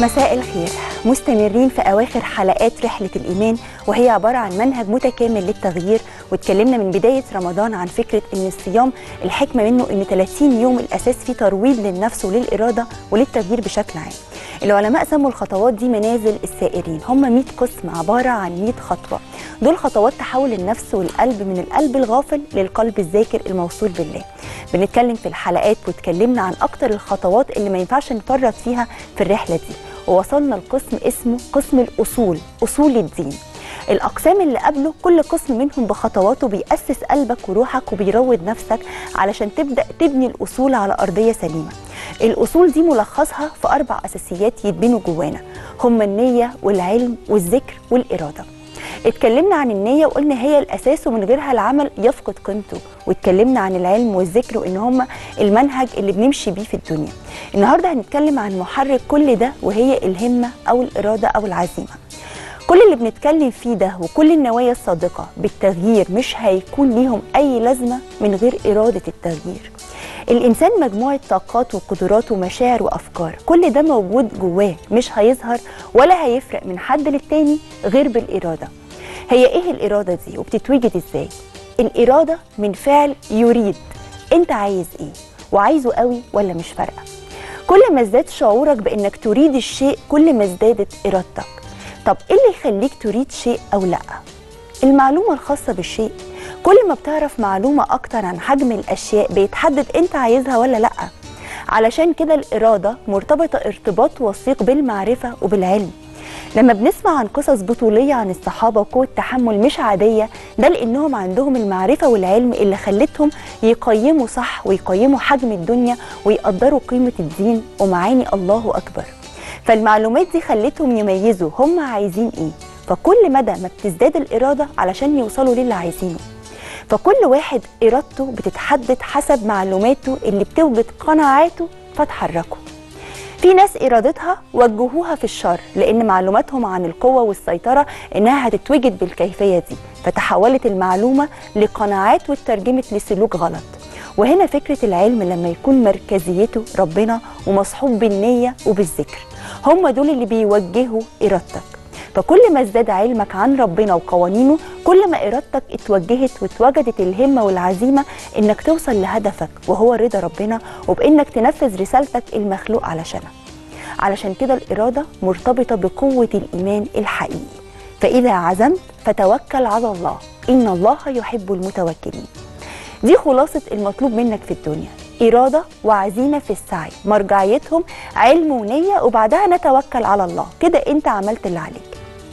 مساء الخير مستمرين في أواخر حلقات رحلة الإيمان وهي عبارة عن منهج متكامل للتغيير واتكلمنا من بداية رمضان عن فكرة أن الصيام الحكمة منه أن 30 يوم الأساس فيه ترويض للنفس وللإرادة وللتغيير بشكل عام العلماء سموا الخطوات دي منازل السائرين هم 100 قسم عبارة عن 100 خطوة دول خطوات تحول النفس والقلب من القلب الغافل للقلب الذاكر الموصول بالله بنتكلم في الحلقات واتكلمنا عن أكتر الخطوات اللي ما ينفعش نفرط فيها في الرحلة دي ووصلنا لقسم اسمه قسم الأصول أصول الدين الأقسام اللي قبله كل قسم منهم بخطواته بيأسس قلبك وروحك وبيروض نفسك علشان تبدأ تبني الأصول على أرضية سليمة الأصول دي ملخصها في أربع أساسيات يتبنوا جوانا هما النية والعلم والذكر والإرادة اتكلمنا عن النية وقلنا هي الأساس ومن غيرها العمل يفقد قيمته واتكلمنا عن العلم والذكر وإن هما المنهج اللي بنمشي بيه في الدنيا النهاردة هنتكلم عن محرك كل ده وهي الهمة أو الإرادة أو العزيمة كل اللي بنتكلم فيه ده وكل النوايا الصادقة بالتغيير مش هيكون ليهم أي لازمة من غير إرادة التغيير الإنسان مجموعة طاقات وقدرات ومشاعر وأفكار كل ده موجود جواه مش هيظهر ولا هيفرق من حد للتاني غير بالإرادة هي إيه الإرادة دي وبتتوجد إزاي؟ الإرادة من فعل يريد أنت عايز إيه؟ وعايزه قوي ولا مش فارقة؟ كل ما ازداد شعورك بأنك تريد الشيء كل ما ازدادت إرادتك طب إيه اللي يخليك تريد شيء أو لأ؟ المعلومة الخاصة بالشيء كل ما بتعرف معلومة أكتر عن حجم الأشياء بيتحدد أنت عايزها ولا لأ علشان كده الإرادة مرتبطة ارتباط وثيق بالمعرفة وبالعلم لما بنسمع عن قصص بطولية عن الصحابة وقوة تحمل مش عادية ده لأنهم عندهم المعرفة والعلم اللي خلتهم يقيموا صح ويقيموا حجم الدنيا ويقدروا قيمة الدين ومعاني الله أكبر فالمعلومات دي خلتهم يميزوا هم عايزين إيه فكل مدى ما بتزداد الإرادة علشان يوصلوا للي عايزينه فكل واحد إرادته بتتحدد حسب معلوماته اللي بتوجد قناعاته فتحركه في ناس إرادتها وجهوها في الشر لأن معلوماتهم عن القوة والسيطرة إنها هتتوجد بالكيفية دي فتحولت المعلومة لقناعات واترجمت لسلوك غلط وهنا فكرة العلم لما يكون مركزيته ربنا ومصحوب بالنية وبالذكر هم دول اللي بيوجهوا إرادتك فكل ما ازداد علمك عن ربنا وقوانينه كل ما ارادتك اتوجهت واتوجدت الهمه والعزيمه انك توصل لهدفك وهو رضا ربنا وبانك تنفذ رسالتك المخلوق علشانها علشان كده الاراده مرتبطه بقوه الايمان الحقيقي فاذا عزمت فتوكل على الله ان الله يحب المتوكلين دي خلاصه المطلوب منك في الدنيا إرادة وعزيمة في السعي مرجعيتهم علم ونية وبعدها نتوكل على الله كده أنت عملت اللي عليك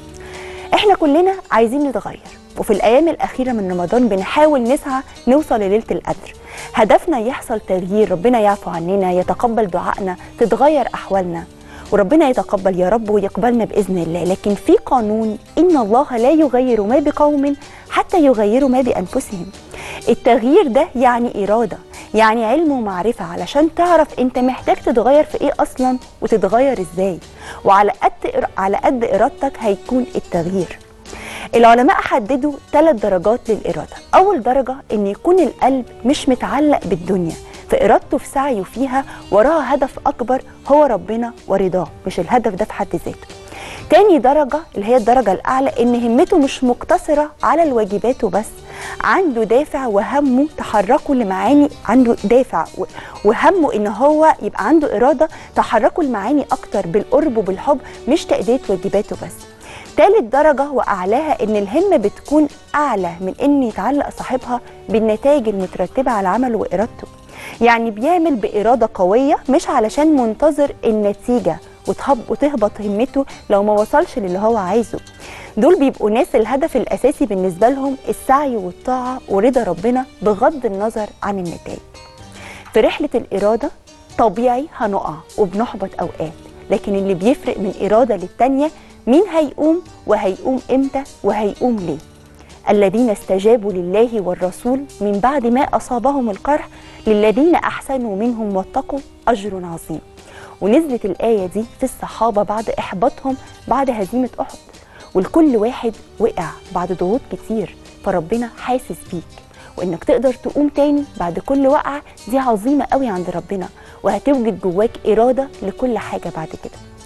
احنا كلنا عايزين نتغير وفي الايام الاخيره من رمضان بنحاول نسعى نوصل لليله القدر هدفنا يحصل تغيير ربنا يعفو عننا يتقبل دعائنا تتغير احوالنا وربنا يتقبل يا رب ويقبلنا باذن الله لكن في قانون ان الله لا يغير ما بقوم حتى يغيروا ما بانفسهم التغيير ده يعني اراده يعني علم ومعرفة علشان تعرف انت محتاج تتغير في ايه اصلا وتتغير ازاي وعلى قد على قد ارادتك هيكون التغيير العلماء حددوا ثلاث درجات للإرادة أول درجة إن يكون القلب مش متعلق بالدنيا فإرادته في سعيه فيها وراها هدف أكبر هو ربنا ورضاه مش الهدف ده في حد ذاته تاني درجة اللي هي الدرجة الأعلى إن همته مش مقتصرة على الواجبات وبس عنده دافع وهمه تحركه لمعاني عنده دافع وهمه ان هو يبقى عنده اراده تحركه لمعاني اكتر بالقرب وبالحب مش تاديه واجباته بس ثالث درجة وأعلاها إن الهمة بتكون أعلى من إن يتعلق صاحبها بالنتائج المترتبة على عمله وإرادته يعني بيعمل بإرادة قوية مش علشان منتظر النتيجة وتهبط همته لو ما وصلش للي هو عايزه دول بيبقوا ناس الهدف الأساسي بالنسبة لهم السعي والطاعة ورضا ربنا بغض النظر عن النتائج في رحلة الإرادة طبيعي هنقع وبنحبط أوقات لكن اللي بيفرق من إرادة للتانية مين هيقوم وهيقوم إمتى وهيقوم ليه الذين استجابوا لله والرسول من بعد ما أصابهم القرح للذين أحسنوا منهم واتقوا أجر عظيم ونزلت الآية دي في الصحابة بعد إحباطهم بعد هزيمة أحد والكل واحد وقع بعد ضغوط كتير فربنا حاسس بيك وانك تقدر تقوم تاني بعد كل وقعه دي عظيمه قوي عند ربنا وهتوجد جواك اراده لكل حاجه بعد كده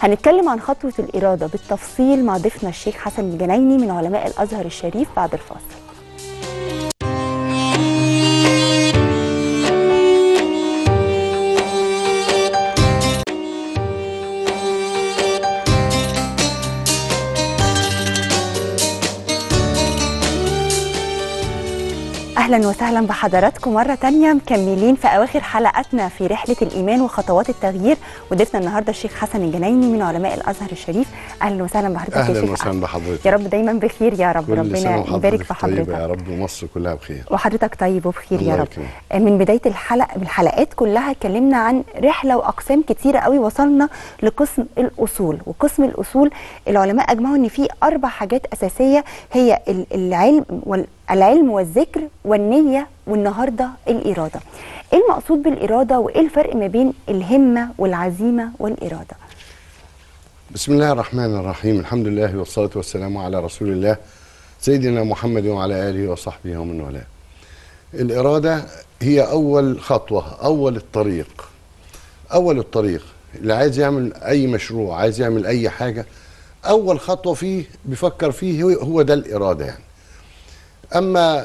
هنتكلم عن خطوة الإرادة بالتفصيل مع ضيفنا الشيخ حسن الجنايني من علماء الأزهر الشريف بعد الفاصل اهلا وسهلا بحضراتكم مره تانية مكملين في اواخر حلقاتنا في رحله الايمان وخطوات التغيير وضيفنا النهارده الشيخ حسن الجنايني من علماء الازهر الشيخ اهلا وسهلا بحضرتك اهلا يا شيخ وسهلا بحضرتك يا رب دايما بخير يا رب كل ربنا سنة وحضرتك يبارك في طيبة حضرتك يا رب ومصر كلها بخير وحضرتك طيب وبخير يا الله رب يكرمك. من بدايه الحلقه من الحلقات كلها اتكلمنا عن رحله واقسام كتيره قوي وصلنا لقسم الاصول وقسم الاصول العلماء اجمعوا ان في اربع حاجات اساسيه هي ال- العلم وال العلم والذكر والنيه والنهارده الاراده ايه المقصود بالاراده وايه الفرق ما بين الهمه والعزيمه والاراده بسم الله الرحمن الرحيم الحمد لله والصلاة والسلام على رسول الله سيدنا محمد وعلى آله وصحبه ومن والاه الإرادة هي أول خطوة أول الطريق أول الطريق اللي عايز يعمل أي مشروع عايز يعمل أي حاجة أول خطوة فيه بيفكر فيه هو- هو ده الإرادة يعني أما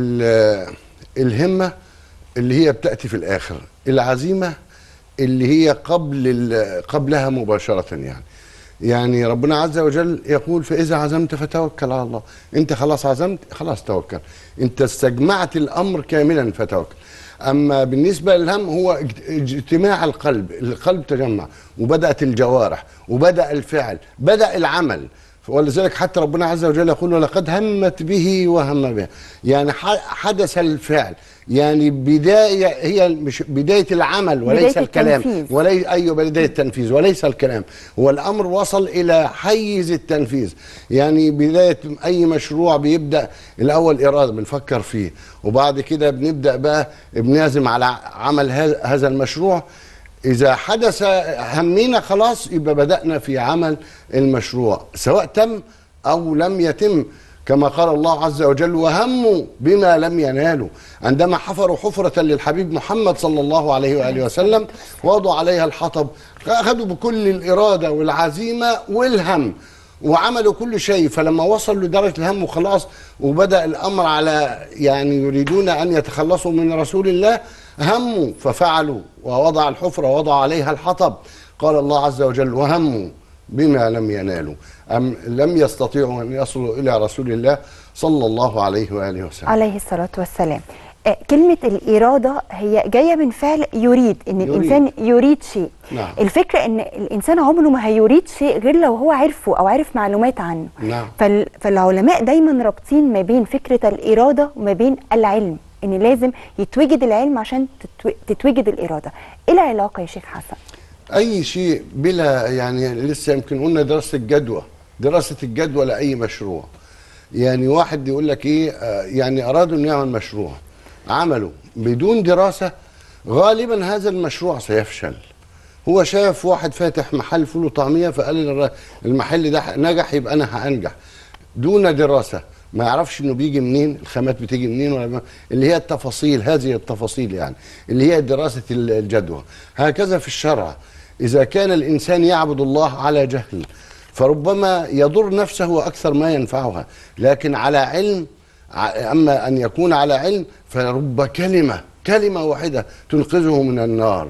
ال- الهمة اللي هي بتأتي في الآخر العزيمة اللي هي قبل ال- قبلها مباشرة يعني يعني ربنا عز وجل يقول فإذا عزمت فتوكل على الله أنت خلاص عزمت خلاص توكل أنت استجمعت الأمر كاملا فتوكل أما بالنسبة للهم هو اجت- اجتماع القلب القلب تجمع وبدأت الجوارح وبدأ الفعل بدأ العمل ولذلك حتى ربنا عز وجل يقول ولقد همت به وهم بها يعني ح- حدث الفعل يعني بداية هي مش بداية العمل وليس بداية الكلام التنفيذ. وليس ايوه بدايه التنفيذ وليس الكلام هو الامر وصل الى حيز التنفيذ يعني بدايه اي مشروع بيبدا الاول اراده بنفكر فيه وبعد كده بنبدا بقى بنعزم على عمل هذا هذا المشروع اذا حدث همنا خلاص يبقى بدانا في عمل المشروع سواء تم او لم يتم كما قال الله عز وجل وهموا بما لم ينالوا عندما حفروا حفرة للحبيب محمد صلى الله عليه وآله وسلم وضعوا عليها الحطب أخذوا بكل الإرادة والعزيمة والهم وعملوا كل شيء فلما وصلوا لدرجة الهم وخلاص وبدأ الأمر على يعني يريدون أن يتخلصوا من رسول الله هموا ففعلوا ووضع الحفرة ووضع عليها الحطب قال الله عز وجل وهموا بما لم ينالوا أم لم يستطيعوا أن يصلوا إلى رسول الله صلى الله عليه وآله وسلم عليه الصلاة والسلام آه، كلمة الإرادة هي جاية من فعل يريد إن يريد. الإنسان يريد شيء نعم. الفكرة إن الإنسان عمره ما هيريد شيء غير لو هو عرفه أو عرف معلومات عنه نعم. فال... فالعلماء دايما رابطين ما بين فكرة الإرادة وما بين العلم إن لازم يتوجد العلم عشان تتو... تتوجد الإرادة إيه العلاقة يا شيخ حسن؟ أي شيء بلا يعني لسه يمكن قلنا دراسة الجدوى دراسة الجدوى لأي مشروع يعني واحد يقول لك إيه آه، يعني أرادوا أن يعمل مشروع عملوا بدون دراسة غالبا هذا المشروع سيفشل هو شاف واحد فاتح محل فول وطعمية فقال للر- المحل ده نجح يبقى أنا هأنجح دون دراسة ما يعرفش انه بيجي منين الخامات بتيجي منين ولا ما اللي هي التفاصيل هذه التفاصيل يعني اللي هي دراسة ال- الجدوى هكذا في الشرع إذا كان الإنسان يعبد الله على جهل فربما يضر نفسه أكثر ما ينفعها لكن على علم ع- أما أن يكون على علم فرب كلمة كلمة واحدة تنقذه من النار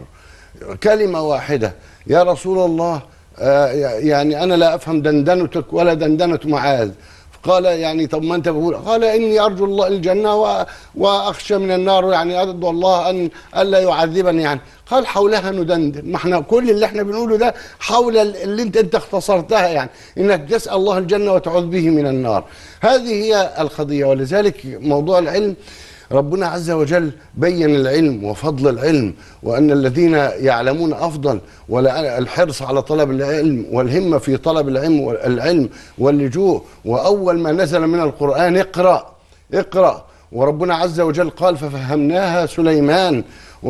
كلمة واحدة يا رسول الله آه، يعني أنا لا أفهم دندنتك ولا دندنة معاذ قال يعني طب ما انت بقول قال اني ارجو الله الجنه و- واخشى من النار يعني ارجو الله ان الا يعذبني يعني قال حولها ندندن ما احنا كل اللي احنا بنقوله ده حول ال- اللي انت انت اختصرتها يعني انك تسال الله الجنه وتعوذ به من النار هذه هي القضيه ولذلك موضوع العلم ربنا عز وجل بين العلم وفضل العلم وأن الذين يعلمون أفضل والحرص على طلب العلم والهمة في طلب العلم والعلم واللجوء وأول ما نزل من القرآن اقرأ اقرأ وربنا عز وجل قال ففهمناها سليمان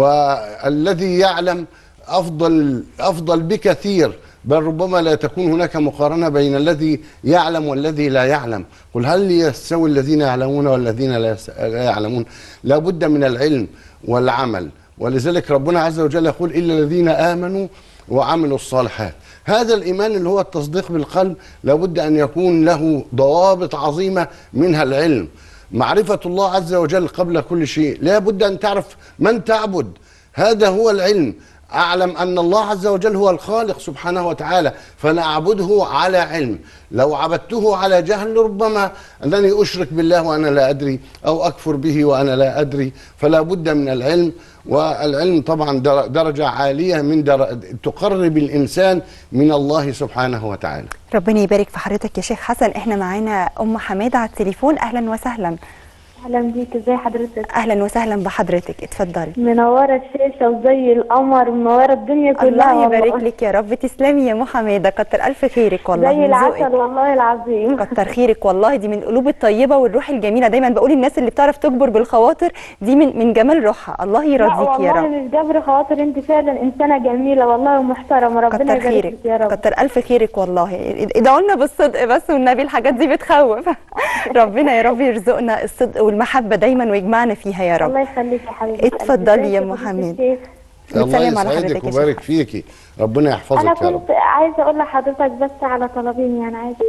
والذي يعلم أفضل أفضل بكثير بل ربما لا تكون هناك مقارنة بين الذي يعلم والذي لا يعلم قل هل يستوي الذين يعلمون والذين لا يس- لا يعلمون لا بد من العلم والعمل ولذلك ربنا عز وجل يقول إلا الذين آمنوا وعملوا الصالحات هذا الإيمان اللي هو التصديق بالقلب لابد أن يكون له ضوابط عظيمة منها العلم معرفة الله عز وجل قبل كل شيء لا بد أن تعرف من تعبد هذا هو العلم أعلم أن الله عز وجل هو الخالق سبحانه وتعالى فأنا أعبده على علم لو عبدته على جهل ربما أنني أشرك بالله وأنا لا أدري أو أكفر به وأنا لا أدري فلا بد من العلم والعلم طبعا در- درجة عالية من در... تقرب الإنسان من الله سبحانه وتعالى ربنا يبارك في حضرتك يا شيخ حسن احنا معانا ام حماده على التليفون اهلا وسهلا اهلا بيك ازي حضرتك اهلا وسهلا بحضرتك اتفضلي منوره الشاشه وزي القمر منوره الدنيا كلها الله يبارك والله. لك يا رب تسلمي يا ام حماده كتر الف خيرك والله زي من العسل ذوقك. والله العظيم كتر خيرك والله دي من القلوب الطيبه والروح الجميله دايما بقول الناس اللي بتعرف تجبر بالخواطر دي من من جمال روحها الله لا يرضيك يا والله رب مش جبر خواطر انت فعلا انسانه جميله والله ومحترمه ربنا كتر يبارك خيرك لك يا رب كتر الف خيرك والله ادعوا لنا بالصدق بس والنبي الحاجات دي بتخوف ربنا يا رب يرزقنا الصدق والمحبه دايما ويجمعنا فيها يا رب الله يخليك يا حبيبتي اتفضلي يا ازيك محمد. فضيلة الشيخ؟ الله بنسلم على يسعدك حضرتك يا ويبارك شيخ. فيكي ربنا يحفظك انا يا رب كنت عايزه اقول لحضرتك بس على طلبين يعني عايزه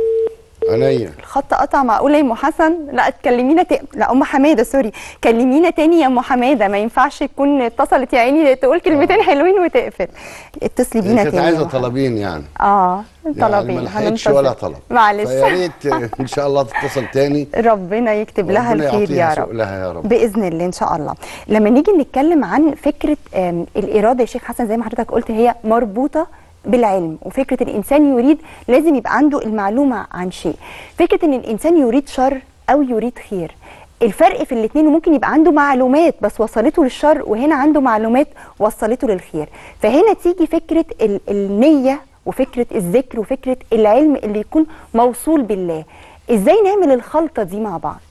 عينيا الخط قطع معقوله يا ام حسن لا تكلمينا ت... لا ام حماده سوري كلمينا تاني يا ام حماده ما ينفعش تكون اتصلت يا عيني تقول كلمتين حلوين وتقفل اتصلي بينا كانت تاني يا عايزه أم حمادة. طلبين يعني اه يعني طلبين ما لحقتش هننتظر. ولا طلب معلش فيا ريت ان شاء الله تتصل تاني ربنا يكتب لها ربنا الخير يعطيها يا رب سؤلها يا رب باذن الله ان شاء الله لما نيجي نتكلم عن فكره آم، الاراده يا شيخ حسن زي ما حضرتك قلت هي مربوطه بالعلم وفكره الانسان يريد لازم يبقى عنده المعلومه عن شيء فكره ان الانسان يريد شر او يريد خير الفرق في الاثنين ممكن يبقى عنده معلومات بس وصلته للشر وهنا عنده معلومات وصلته للخير فهنا تيجي فكره ال- النيه وفكره الذكر وفكره العلم اللي يكون موصول بالله ازاي نعمل الخلطه دي مع بعض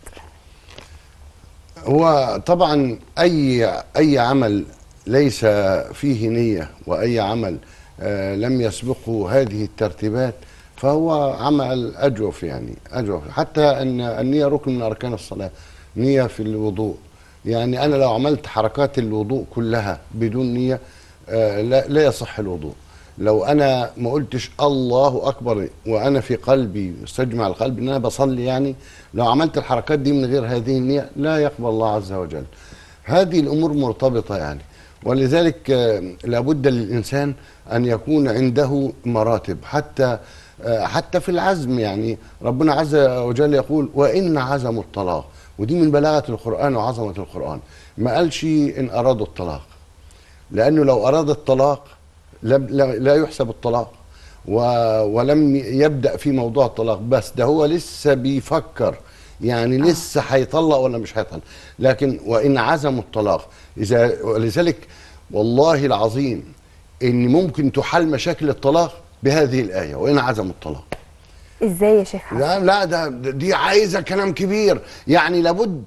هو طبعا اي اي عمل ليس فيه نيه واي عمل آه لم يسبقه هذه الترتيبات فهو عمل اجوف يعني اجوف حتى ان النيه ركن من اركان الصلاه نيه في الوضوء يعني انا لو عملت حركات الوضوء كلها بدون نيه آه لا, لا يصح الوضوء لو انا ما قلتش الله اكبر وانا في قلبي استجمع القلب ان انا بصلي يعني لو عملت الحركات دي من غير هذه النيه لا يقبل الله عز وجل هذه الامور مرتبطه يعني ولذلك آه، لابد للانسان ان يكون عنده مراتب حتى آه، حتى في العزم يعني ربنا عز وجل يقول وان عزموا الطلاق ودي من بلاغه القران وعظمه القران ما قالش ان ارادوا الطلاق لانه لو اراد الطلاق لم لا لا يحسب الطلاق و ولم يبدا في موضوع الطلاق بس ده هو لسه بيفكر يعني لسه هيطلق ولا مش هيطلق لكن وان عزموا الطلاق اذا ولذلك والله العظيم ان ممكن تحل مشاكل الطلاق بهذه الايه وان عزموا الطلاق ازاي يا شيخ حسن لا لا ده ده- دي عايزه كلام كبير يعني لابد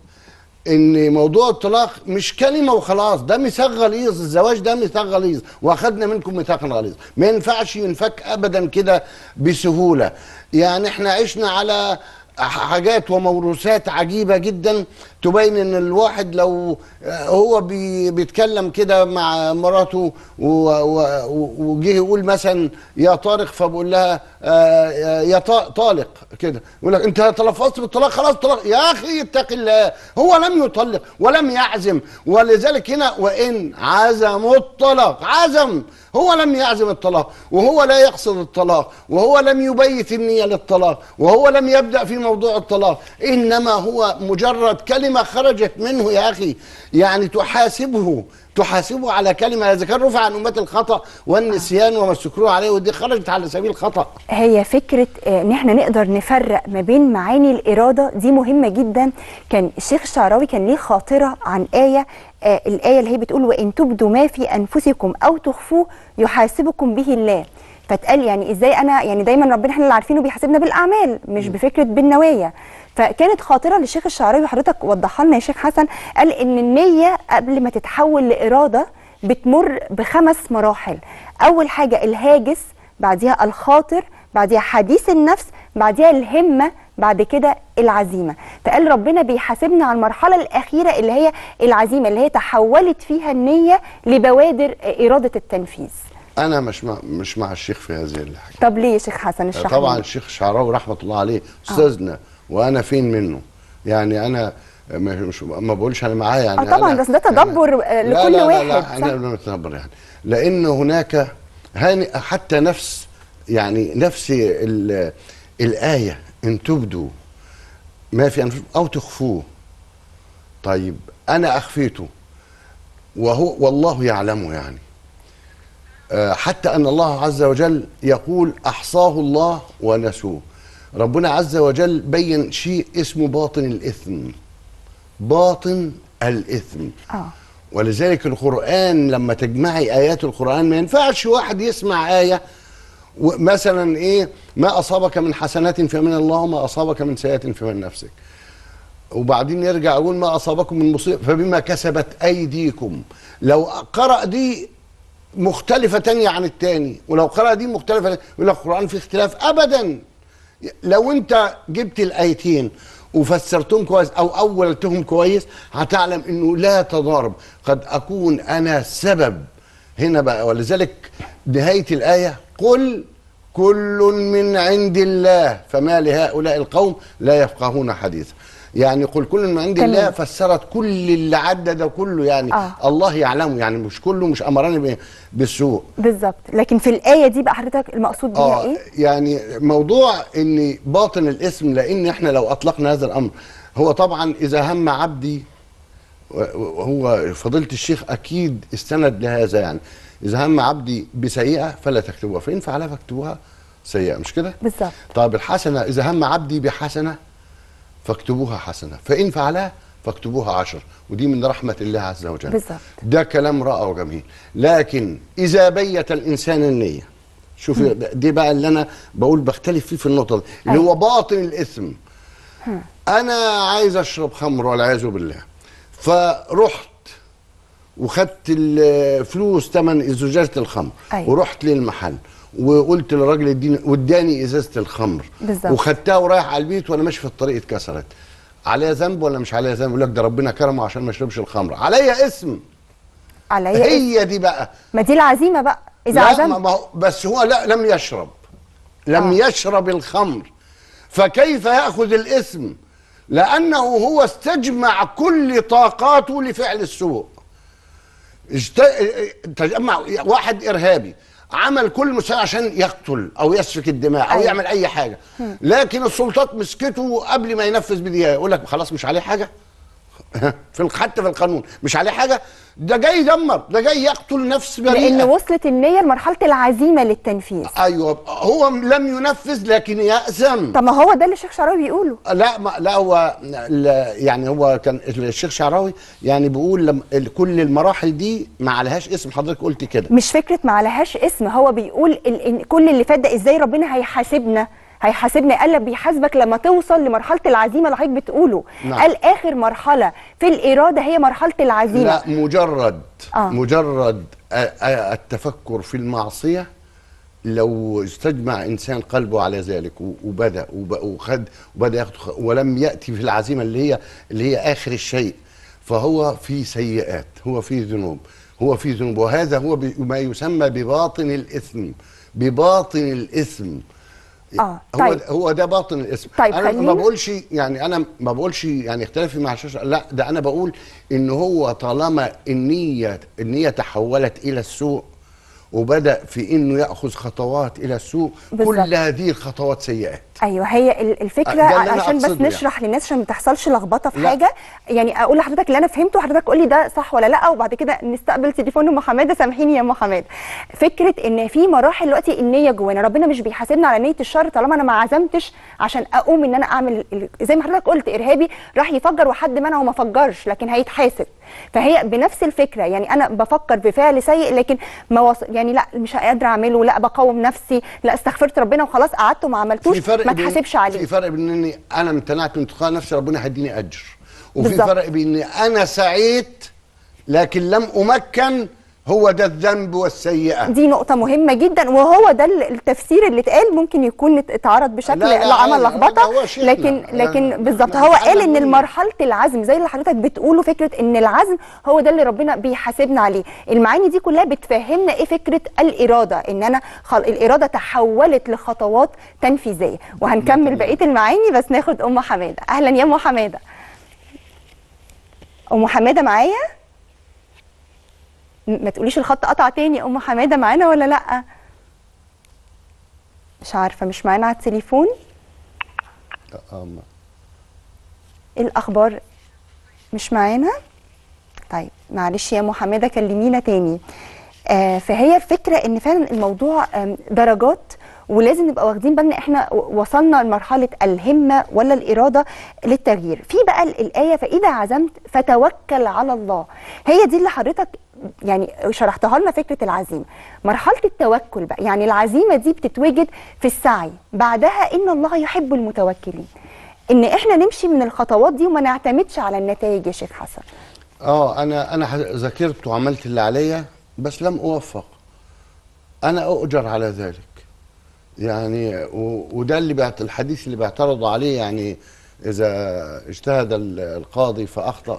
ان موضوع الطلاق مش كلمه وخلاص ده ميثاق غليظ الزواج ده ميثاق غليظ واخدنا منكم ميثاقا غليظ ما ينفعش ينفك ابدا كده بسهوله يعني احنا عشنا على حاجات وموروثات عجيبه جدا تبين ان الواحد لو هو بي بيتكلم كده مع مراته و- و- وجه يقول مثلا يا طارق فبقول لها آه، يا طا- طالق كده يقول لك انت تلفظت بالطلاق خلاص طلاق يا اخي اتق الله هو لم يطلق ولم يعزم ولذلك هنا وان عزموا الطلاق عزم هو لم يعزم الطلاق وهو لا يقصد الطلاق وهو لم يبيت النية للطلاق وهو لم يبدأ في موضوع الطلاق إنما هو مجرد كلمة خرجت منه يا أخي يعني تحاسبه تحاسبه على كلمة إذا كان رفع عن أمة الخطأ والنسيان وما استكروه عليه ودي خرجت على سبيل الخطأ هي فكرة آه، ان احنا نقدر نفرق ما بين معاني الإرادة دي مهمة جدا كان الشيخ الشعراوي كان ليه خاطرة عن آية آه، الآية اللي هي بتقول وإن تبدوا ما في أنفسكم أو تخفوه يحاسبكم به الله فتقال يعني ازاي انا يعني دايما ربنا احنا اللي عارفينه بيحاسبنا بالاعمال مش بفكره بالنوايا فكانت خاطره للشيخ الشعراوي وحضرتك وضحها لنا يا شيخ حسن قال ان النيه قبل ما تتحول لاراده بتمر بخمس مراحل اول حاجه الهاجس بعديها الخاطر بعديها حديث النفس بعديها الهمه بعد كده العزيمه فقال ربنا بيحاسبنا على المرحله الاخيره اللي هي العزيمه اللي هي تحولت فيها النيه لبوادر اراده التنفيذ انا مش مع مش مع الشيخ في هذه الحاجه طب ليه يا شيخ حسن اشرح طبعا لنا. الشيخ الشعراوي رحمه الله عليه استاذنا وانا فين منه يعني انا مش ما بقولش انا معاه يعني آه طبعاً، أنا- بس ده تدبر، آه، لا لكل لا واحد، لا لا صح؟ انا لا نتدبر يعني لان هناك هاني حتى نفس يعني نفس ال- الايه ان تبدوا ما في انفسكم او تخفوه طيب انا اخفيته وهو والله يعلمه يعني آه، حتى ان الله عز وجل يقول احصاه الله ونسوه ربنا عز وجل بين شيء اسمه باطن الاثم باطن الاثم اه ولذلك القرآن لما تجمعي آيات القرآن ما ينفعش واحد يسمع آية و- مثلا إيه ما أصابك من حسنات فمن الله وما أصابك من سيئات فمن نفسك وبعدين يرجع يقول ما أصابكم من مصيبة فبما كسبت أيديكم لو قرأ دي مختلفة تانية عن التاني ولو قرأ دي مختلفة يقول لك القرآن فيه اختلاف أبدا لو أنت جبت الآيتين وفسرتهم كويس أو أولتهم كويس هتعلم أنه لا تضارب قد أكون أنا سبب هنا بقى ولذلك نهاية الآية قل كل من عند الله فما لهؤلاء القوم لا يفقهون حديثا يعني قل كل من عند تمام. الله فسرت كل اللي عدى ده كله يعني آه. الله يعلمه يعني مش كله مش امرني ب- بالسوء بالظبط لكن في الايه دي بقى حضرتك المقصود بيها اه ايه يعني موضوع ان باطن الاسم لان احنا لو اطلقنا هذا الامر هو طبعا اذا هم عبدي وهو فضيله الشيخ اكيد استند لهذا يعني اذا هم عبدي بسيئه فلا تكتبوها فان فعلها فاكتبوها سيئه مش كده بالظبط طب الحسنه اذا هم عبدي بحسنه فاكتبوها حسنه فان فعلها فاكتبوها عشر ودي من رحمه الله عز وجل بالظبط. ده كلام رائع وجميل لكن اذا بيت الانسان النيه شوف دي بقى اللي انا بقول بختلف فيه في النقطه دي اللي أيوة. هو باطن الاثم انا عايز اشرب خمر والعياذ بالله فرحت وخدت الفلوس ثمن زجاجه الخمر أيوة. ورحت للمحل وقلت للراجل اديني واداني ازازه الخمر بالظبط. وخدتها ورايح على البيت وانا ماشي في الطريق اتكسرت عليا ذنب ولا مش عليا ذنب يقول لك ده ربنا كرمه عشان ما يشربش الخمر عليا اسم عليا إيه؟ هي دي بقى ما دي العزيمه بقى اذا لا ما عزمت ما هو بس هو لا لم يشرب لم آه. يشرب الخمر فكيف ياخذ الاسم لانه هو استجمع كل طاقاته لفعل السوء اجت... تجمع واحد ارهابي عمل كل مساعدة عشان يقتل او يسفك الدماء او أيوة. يعمل اي حاجه لكن السلطات مسكته قبل ما ينفذ بدقيقه يقول لك خلاص مش عليه حاجه في ال- حتى في القانون مش عليه حاجه ده جاي يدمر ده جاي يقتل نفس بريئه لان وصلت النية لمرحلة العزيمة للتنفيذ ايوه هو لم ينفذ لكن يأثم طب ما هو ده اللي الشيخ شعراوي بيقوله لا ما لا هو لا يعني هو كان الشيخ شعراوي يعني بيقول لم كل المراحل دي ما عليهاش اسم حضرتك قلت كده مش فكرة ما عليهاش اسم هو بيقول ال- إن كل اللي فات ده ازاي ربنا هيحاسبنا هيحاسبنا قال لك بيحاسبك لما توصل لمرحلة العزيمة اللي حضرتك بتقوله نعم. قال آخر مرحلة في الإرادة هي مرحلة العزيمة لا مجرد آه. آه. مجرد آ- آ- التفكر في المعصيه لو استجمع انسان قلبه على ذلك و- وبدا وب- وخد وبدا ياخد خ- ولم ياتي في العزيمه اللي هي اللي هي اخر الشيء فهو في سيئات هو في ذنوب هو في ذنوب وهذا هو ب- ما يسمى بباطن الاثم بباطن الاثم آه، هو طيب. هو ده باطن الاسم طيب، انا خلينا- ما بقولش يعني انا ما بقولش يعني اختلافي مع الشاشه لا ده انا بقول ان هو طالما النيه النيه تحولت الى السوء وبدا في انه ياخذ خطوات الى السوء بالظبط. كل هذه الخطوات سيئات ايوه هي ال- الفكره ده اللي أنا عشان بس أقصده نشرح للناس عشان ما تحصلش لخبطه في لا. حاجه يعني اقول لحضرتك اللي انا فهمته وحضرتك قول لي ده صح ولا لا وبعد كده نستقبل تليفون ام حماده سامحيني يا ام حماده فكره ان في مراحل دلوقتي النيه جوانا ربنا مش بيحاسبنا على نيه الشر طالما انا ما عزمتش عشان اقوم ان انا اعمل ال- زي ما حضرتك قلت ارهابي راح يفجر وحد منعه وما فجرش لكن هيتحاسب فهي بنفس الفكره يعني انا بفكر بفعل سيء لكن ما وص... يعني لا مش قادره اعمله لا بقاوم نفسي لا استغفرت ربنا وخلاص قعدت وما عملتوش ما بين- اتحاسبش عليه في فرق بين اني انا امتنعت من تقاء نفسي ربنا هيديني اجر وفي بالظبط. فرق بين اني انا سعيت لكن لم امكن هو ده الذنب والسيئه دي نقطة مهمة جدا وهو ده ال- التفسير اللي اتقال ممكن يكون ات- اتعرض بشكل لا، لا، لعمل عادي. لخبطة لا، هو شيخنا. لكن لكن لا، بالظبط لا، هو محمد قال ان منير. مرحلة العزم زي اللي حضرتك بتقوله فكرة ان العزم هو ده اللي ربنا بيحاسبنا عليه المعاني دي كلها بتفهمنا ايه فكرة الإرادة ان انا خل... الإرادة تحولت لخطوات تنفيذية وهنكمل بقية المعاني بس ناخد أم حمادة أهلا يا أم حمادة أم حمادة معايا م- ما تقوليش الخط قطع تاني يا ام حماده معانا ولا لا مش عارفه مش معانا على التليفون آه، ما- ايه الاخبار مش معانا طيب معلش يا ام حماده كلمينا تاني آه فهي الفكره ان فعلا الموضوع آم، درجات ولازم نبقى واخدين بالنا احنا و- وصلنا لمرحله الهمه ولا الاراده للتغيير في بقى ال- الايه فاذا عزمت فتوكل على الله هي دي اللي حضرتك يعني شرحتها لنا فكره العزيمه مرحله التوكل بقى يعني العزيمه دي بتتوجد في السعي بعدها ان الله يحب المتوكلين ان احنا نمشي من الخطوات دي وما نعتمدش على النتائج يا شيخ حسن اه انا انا ح- ذاكرت وعملت اللي عليا بس لم اوفق انا اؤجر على ذلك يعني و- وده اللي بيعت الحديث اللي بيعترضوا عليه يعني اذا اجتهد ال- القاضي فاخطا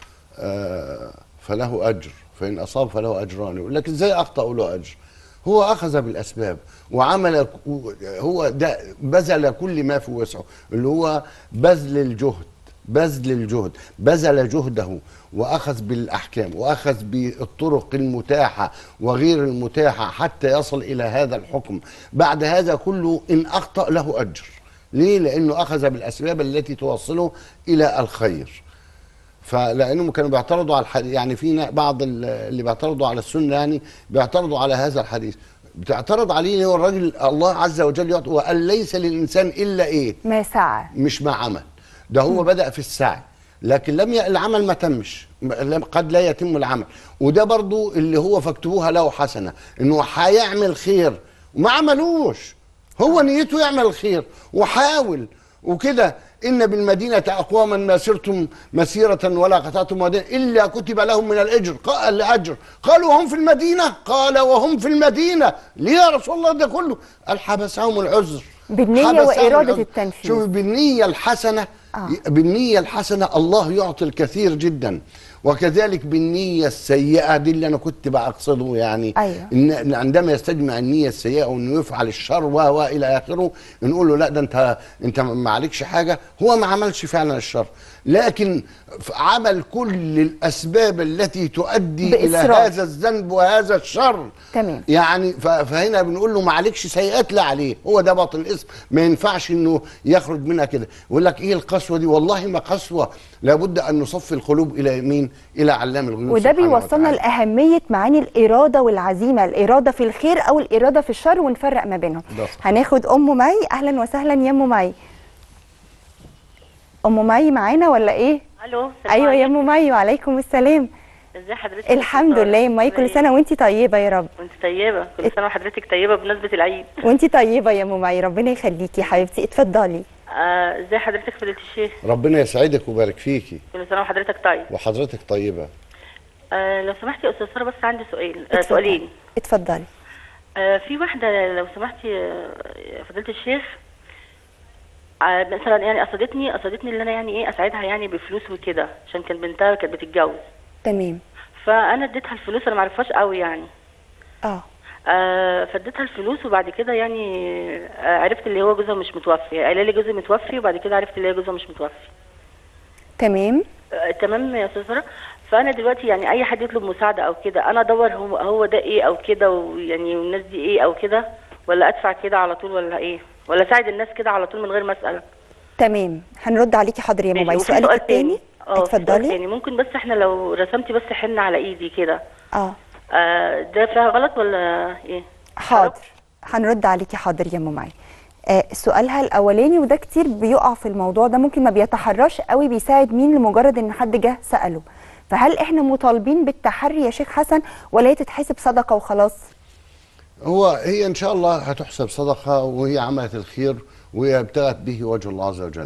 آه، فله اجر فان اصاب فله اجران يقول لك ازاي اخطا وله اجر هو اخذ بالاسباب وعمل ك- هو ده بذل كل ما في وسعه اللي هو بذل الجهد بذل الجهد بذل جهده واخذ بالاحكام واخذ بالطرق المتاحه وغير المتاحه حتى يصل الى هذا الحكم بعد هذا كله ان اخطا له اجر ليه لانه اخذ بالاسباب التي توصله الى الخير فلانهم كانوا بيعترضوا على الحديث يعني في نا- بعض ال- اللي بيعترضوا على السنه يعني بيعترضوا على هذا الحديث بتعترض عليه هو الراجل الله عز وجل يعطي وقال ليس للانسان الا ايه ما سعى مش ما عمل ده هو بدأ في السعي لكن لم ي... العمل ما تمش م- لم- قد لا يتم العمل وده برضو اللي هو فاكتبوها له حسنة انه هيعمل خير وما عملوش هو نيته يعمل الخير وحاول وكده ان بالمدينه اقواما ما سرتم مسيره ولا قطعتم واديا الا كتب لهم من الاجر قال الاجر قالوا وهم في المدينه قال وهم في المدينه ليه يا رسول الله ده كله قال حبسهم العذر بالنية حبسهم وإرادة العذر. التنفيذ. شوف بالنية الحسنة آه. آه. بالنية الحسنة الله يعطي الكثير جدا وكذلك بالنية السيئة دي اللي أنا كنت بقصده يعني أيوة. إن إن عندما يستجمع النية السيئة وإنه يفعل الشر و و إلى آخره نقول له لا ده أنت أنت ما عليكش حاجة هو ما عملش فعلا الشر لكن ف- عمل كل الأسباب التي تؤدي إلى بإصرار. هذا الذنب وهذا الشر تمام. يعني ف- فهنا بنقول له ما عليكش سيئات لا عليه هو ده باطل الاسم ما ينفعش انه يخرج منها كده يقول لك ايه القسوه دي والله ما قسوه لابد ان نصفي القلوب الى مين الى علام الغيوب وده سبحانه بيوصلنا وتعالى. لأهمية معاني الإرادة والعزيمة الإرادة في الخير أو الإرادة في الشر ونفرق ما بينهم ده صح. هناخد أم مي أهلا وسهلا يا أم مي أم مي معانا ولا إيه؟ الو السلام أيوة يا عليكم. أم مي وعليكم السلام ازي حضرتك الحمد لله يا أم مي كل سنة وأنت طيبة يا رب وانت طيبه كل سنه وحضرتك طيبه بمناسبه العيد وأنت طيبة يا أم مي ربنا يخليكي حبيبتي اتفضلي آه، ازي حضرتك فضيله الشيخ ربنا يسعدك ويبارك فيكي كل سنه وحضرتك طيب وحضرتك طيبه آه، لو سمحتي يا استاذ ساره بس عندي سؤال آه، اتفضلي. سؤالين اتفضلي آه، في واحده لو سمحتي آه، يا فضيله الشيخ آه، مثلا يعني قصدتني قصدتني ان انا يعني ايه اساعدها يعني بفلوس وكده عشان كان بنتها كانت بتتجوز تمام فانا اديتها الفلوس انا ما اعرفهاش قوي يعني اه آه فاديتها الفلوس وبعد كده يعني آه عرفت اللي هو جوزها مش متوفي قال لي جوزي متوفي وبعد كده عرفت اللي هي جوزها مش متوفي تمام آه تمام يا استاذ ساره فانا دلوقتي يعني اي حد يطلب مساعده او كده انا ادور هو هو ده ايه او كده ويعني والناس دي ايه او كده ولا ادفع كده على طول ولا ايه ولا اساعد الناس كده على طول من غير ما اسال تمام هنرد عليكي حاضر يا ماشي، ماما وفي سؤالك سؤال التاني اه في سؤال اتفضلي تاني ممكن بس احنا لو رسمتي بس حنه على ايدي كده اه آه ده فيها غلط ولا ايه حاضر هنرد عليكي حاضر يا ام معي آه سؤالها الاولاني وده كتير بيقع في الموضوع ده ممكن ما بيتحرش قوي بيساعد مين لمجرد ان حد جه ساله فهل احنا مطالبين بالتحري يا شيخ حسن ولا هي تتحسب صدقه وخلاص هو هي ان شاء الله هتحسب صدقه وهي عملت الخير وهي ابتغت به وجه الله عز وجل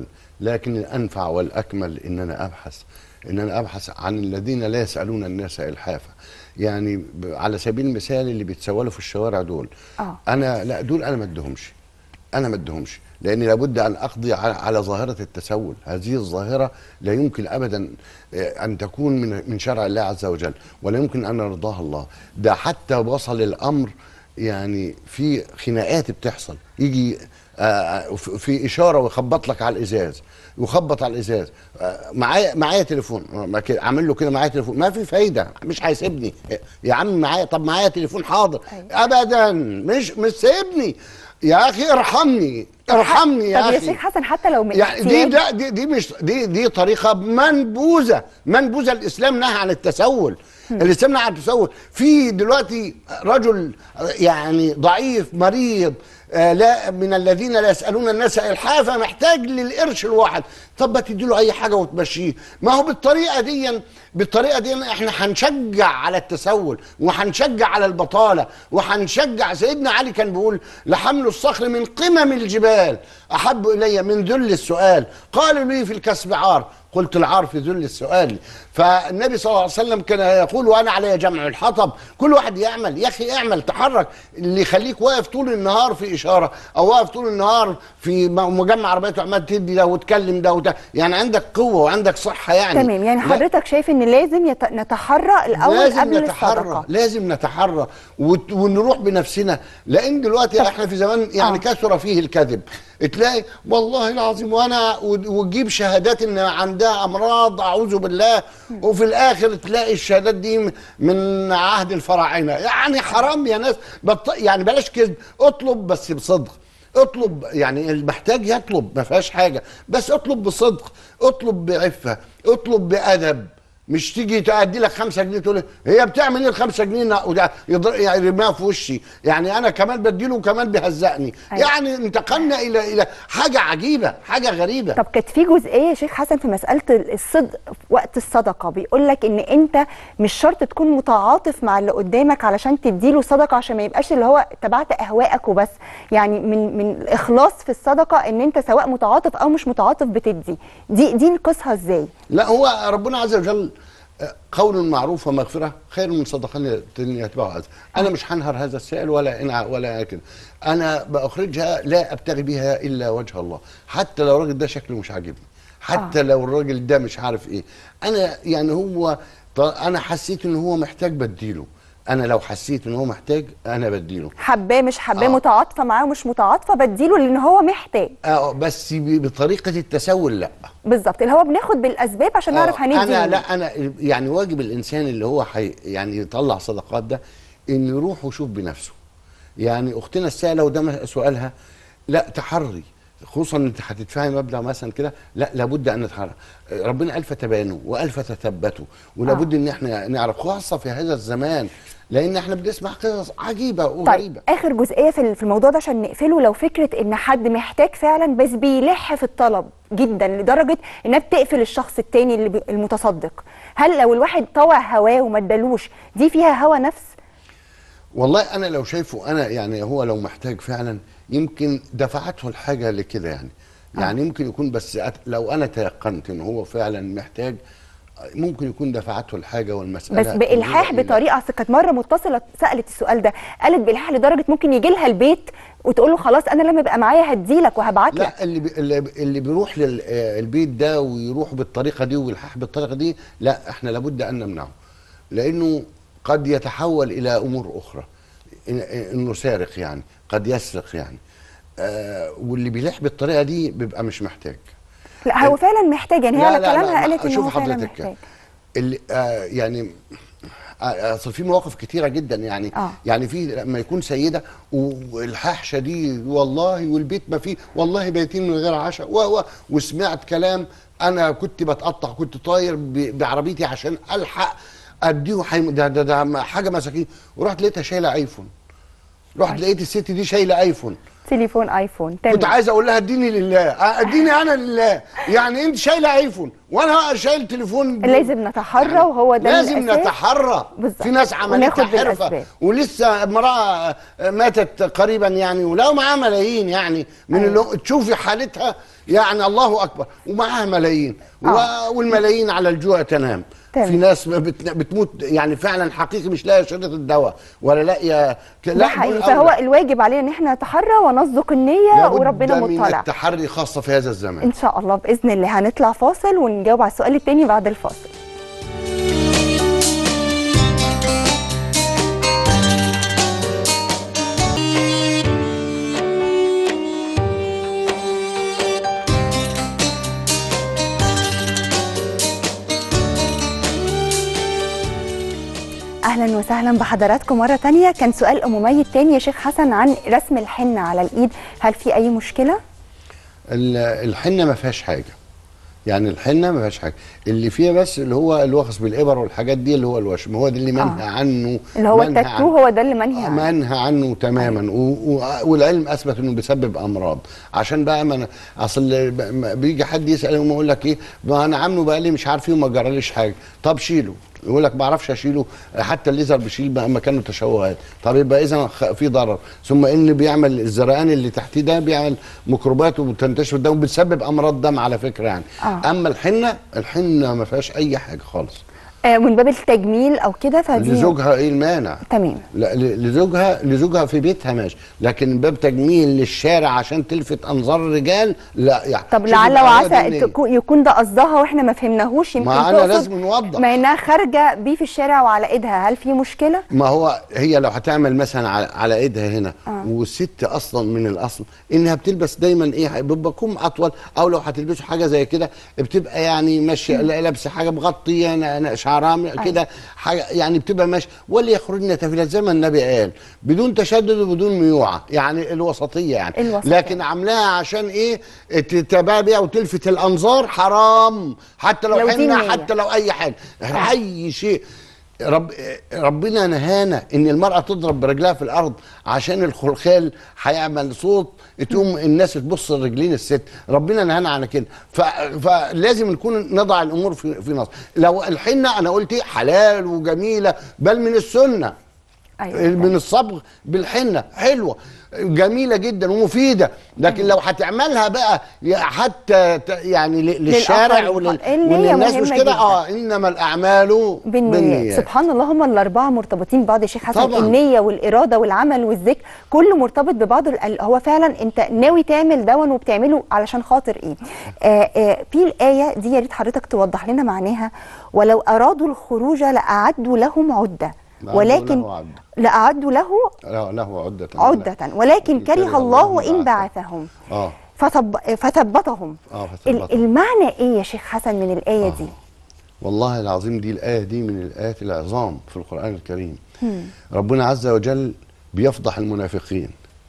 لكن الانفع والاكمل ان انا ابحث ان انا ابحث عن الذين لا يسالون الناس الحافه يعني ب- على سبيل المثال اللي بيتسولوا في الشوارع دول آه. انا لا دول انا ما ادهمش انا ما ادهمش لاني لابد ان اقضي على, على ظاهره التسول هذه الظاهره لا يمكن ابدا آه، ان تكون من من شرع الله عز وجل ولا يمكن ان يرضاها الله ده حتى وصل الامر يعني في خناقات بتحصل يجي آه، في- في اشاره ويخبط لك على الازاز ويخبط على الازاز آه، معايا معايا تليفون آه، ما كده- عامل له كده معايا تليفون ما في فايده مش هيسيبني يا عم معايا طب معايا تليفون حاضر أيوة. ابدا مش مش سايبني يا اخي ارحمني ارحمني يا طب يا اخي شيخ حسن حتى لو من يعني دي احتياج- لا دي دي مش دي دي طريقه منبوذه منبوذه الاسلام نهى عن التسول الاسلام نهى عن التسول في دلوقتي رجل يعني ضعيف مريض آه لا من الذين لا يسالون الناس الحافه محتاج للقرش الواحد طب ما تدي له اي حاجه وتمشيه ما هو بالطريقه دي بالطريقه دي احنا هنشجع على التسول وهنشجع على البطاله وهنشجع سيدنا علي كان بيقول لحمل الصخر من قمم الجبال احب الي من ذل السؤال قالوا لي في الكسب عار قلت العار في ذل السؤال فالنبي صلى الله عليه وسلم كان يقول وانا علي جمع الحطب كل واحد يعمل يا اخي اعمل تحرك اللي يخليك واقف طول النهار في اشاره او واقف طول النهار في م- مجمع عربيات وعمال تدي ده وتكلم ده وده يعني عندك قوه وعندك صحه يعني تمام يعني لا- حضرتك شايف ان لازم يت... نتحرى الاول لازم قبل نتحرى الصدقه لازم نتحرى وت- ونروح بنفسنا لان دلوقتي احنا في زمان يعني آه. كثر فيه الكذب تلاقي والله العظيم وانا وت- وتجيب شهادات ان عندها امراض اعوذ بالله وفي الاخر تلاقي الشهادات دي من عهد الفراعنه يعني حرام يا ناس بط... يعني بلاش كذب اطلب بس بصدق اطلب يعني المحتاج يطلب ما فيهاش حاجه بس اطلب بصدق اطلب بعفه اطلب بادب مش تيجي تأدي لك خمسة جنيه تقول هي بتعمل ايه الخمسة جنيه نا- وده يضر- يعني يرميها في وشي يعني انا كمان بديله وكمان بيهزقني أيوة. يعني انتقلنا الى الى حاجة عجيبة حاجة غريبة طب كانت في جزئيه يا شيخ حسن في مساله الصدق وقت الصدقه بيقول لك ان انت مش شرط تكون متعاطف مع اللي قدامك علشان تديله صدقه عشان ما يبقاش اللي هو تبعت اهواءك وبس يعني من من الاخلاص في الصدقه ان انت سواء متعاطف او مش متعاطف بتدي دي دي نقيسها ازاي لا هو ربنا عز وجل آه، قول معروف ومغفرة خير من صدقة يتبعها أذى أنا مش هنهر هذا السائل ولا إنع ولا كده أنا بأخرجها لا أبتغي بها إلا وجه الله حتى لو الراجل ده شكله مش عاجبني حتى آه. لو الراجل ده مش عارف إيه أنا يعني هو ط- أنا حسيت إن هو محتاج بديله أنا لو حسيت إن هو محتاج أنا بديله حباه مش حباه آه. متعاطفه معاه ومش متعاطفه بديله لان هو محتاج آه بس ب- بطريقة التسول لأ بالظبط اللي هو بناخد بالاسباب عشان نعرف آه، هندي انا منين. لا انا يعني واجب الانسان اللي هو حي يعني يطلع صدقات ده انه يروح ويشوف بنفسه يعني اختنا السائله وده م- سؤالها لا تحري خصوصا انت هتدفعي مبلغ مثلا كده لا لابد ان نتحرى ربنا قال فتبانوا وقال فتثبتوا ولابد ان احنا نعرف خاصه في هذا الزمان لان احنا بنسمع قصص عجيبه وغريبه طيب اخر جزئيه في في الموضوع ده عشان نقفله لو فكره ان حد محتاج فعلا بس بيلح في الطلب جدا لدرجه انها بتقفل الشخص التاني اللي بي- المتصدق هل لو الواحد طوع هواه وما ادالوش دي فيها هوى نفس والله انا لو شايفه انا يعني هو لو محتاج فعلا يمكن دفعته الحاجه لكده يعني يعني يمكن يكون بس أت- لو انا تيقنت ان هو فعلا محتاج ممكن يكون دفعته الحاجه والمساله بس بالحاح تدل إلى- بطريقه أصل كانت مره متصله سالت السؤال ده قالت بالحاح لدرجه ممكن يجي لها البيت وتقول له خلاص انا لما يبقى معايا هديلك وهبعت لك لا اللي بي اللي, اللي بيروح للبيت ده ويروح بالطريقه دي ويلحح بالطريقه دي لا احنا لابد ان نمنعه لانه قد يتحول الى امور اخرى إن- انه سارق يعني قد يسرق يعني آه واللي بيلح بالطريقه دي بيبقى مش محتاج لا هو فعلا محتاج يعني هي لا، على لا، لا، كلامها ما- قالت ان شوف هو فعلا حضرتك محتاج اللي آه يعني آه، اصل في مواقف كتيره جدا يعني آه. يعني في لما يكون سيده والحاح شديد والله والبيت ما فيه والله بيتين من غير عشاء و و وسمعت كلام انا كنت بتقطع كنت طاير ب- بعربيتي عشان الحق اديه حيم ده, ده, ده حاجه مساكين ورحت لقيتها شايله ايفون رحت لقيت الست دي شايله ايفون تليفون ايفون كنت تمام عايز اقول لها اديني لله اديني انا لله يعني انت شايله ايفون وانا شايل تليفون ب- لازم نتحرى وهو ده لازم الأساس. نتحرى بالظبط. في ناس عملتها وناخد حرفه بالأسباب. ولسه امراه ماتت قريبا يعني ولو معاها ملايين يعني من اللي تشوفي حالتها يعني الله اكبر ومعاها ملايين آه. و- والملايين على الجوع تنام تمام. في ناس بت- بتموت يعني فعلا حقيقي مش لاقيه شريط الدواء ولا لاقيه ك- ده لا حقيقي دول فهو أولى. الواجب علينا ان احنا نتحرى ونصدق النيه لابد وربنا من مطلع التحري خاصه في هذا الزمان ان شاء الله باذن الله هنطلع فاصل ونجاوب على السؤال التاني بعد الفاصل اهلا وسهلا بحضراتكم مره تانية كان سؤال ام مي التاني يا شيخ حسن عن رسم الحنه على الايد هل في اي مشكله ال- الحنه ما فيهاش حاجه يعني الحنه ما فيهاش حاجه اللي فيها بس اللي هو الوخز بالابر والحاجات دي اللي هو الوشم هو ده اللي منهى آه. عنه اللي هو منهى التاتو عنه. هو ده اللي منهي آه، عنه منهى عنه تماما و... و... والعلم اثبت انه بيسبب امراض عشان بقى ما أنا- اصل ب- ما بيجي حد يسال يقوم يقول لك ايه ما انا عامله بقى لي مش عارف ايه وما جراليش حاجه طب شيله يقول لك ما اعرفش اشيله حتى الليزر بيشيل بقى مكانه تشوهات طب يبقى اذا خ- في ضرر ثم ان بيعمل الزرقان اللي تحتيه ده بيعمل ميكروبات وبتنتشر الدم وبتسبب امراض دم على فكره يعني آه. اما الحنه الحنه ما فيهاش اي حاجه خالص آه من باب التجميل او كده فدي لزوجها ايه المانع تمام لا ل- لزوجها لزوجها في بيتها ماشي لكن من باب تجميل للشارع عشان تلفت انظار الرجال لا يعني طب شوف لعل بقى هو دي وعسى النية. تكو- يكون ده قصدها واحنا ما فهمناهوش يمكن ما أنا تقصد لازم نوضح. ما انها خارجه بيه في الشارع وعلى ايدها هل في مشكله ما هو هي لو هتعمل مثلا على, على ايدها هنا آه. آه. والست اصلا من الاصل انها بتلبس دايما ايه بيبقى كم اطول او لو هتلبسوا حاجه زي كده بتبقى يعني ماشيه لابسه حاجه مغطيه ن- ن- شعرها كده حاجه يعني بتبقى ماشيه وليخرجن تفيلات زي ما النبي قال بدون تشدد وبدون ميوعه يعني الوسطيه يعني الوسطية. لكن عاملاها عشان ايه تتباع بيها وتلفت الانظار حرام حتى لو, لو دي حنه النية. حتى لو اي حاجه اي شيء رب ربنا نهانا ان المراه تضرب برجلها في الارض عشان الخلخال هيعمل صوت تقوم الناس تبص لرجلين الست ربنا نهانا عن كده ف... فلازم نكون نضع الامور في في نص لو الحنه انا قلت إيه؟ حلال وجميله بل من السنه ايوه من الصبغ بالحنه حلوه جميله جدا ومفيده لكن لو هتعملها بقى ي- حتى ت- يعني ل- للشارع للآخرين. ولل... النية وللناس مش مهمة كده جدا. اه انما الاعمال بالنية سبحان الله هم الأربعة مرتبطين ببعض يا شيخ حسن طبعاً. النية والإرادة والعمل والذكر كله مرتبط ببعضه ال- هو فعلا أنت ناوي تعمل دون وبتعمله علشان خاطر إيه آه آه في الآية دي يا ريت حضرتك توضح لنا معناها ولو أرادوا الخروج لأعدوا لهم عدة لأعدوا ولكن له عدة. لأعدوا له له, له عدة عدة ولكن كره الله إن بعثهم اه فثب فثبتهم اه ال- فثبتهم. المعنى إيه يا شيخ حسن من الآية دي والله العظيم دي الآية دي من الآيات العظام في القرآن الكريم ربنا عز وجل بيفضح المنافقين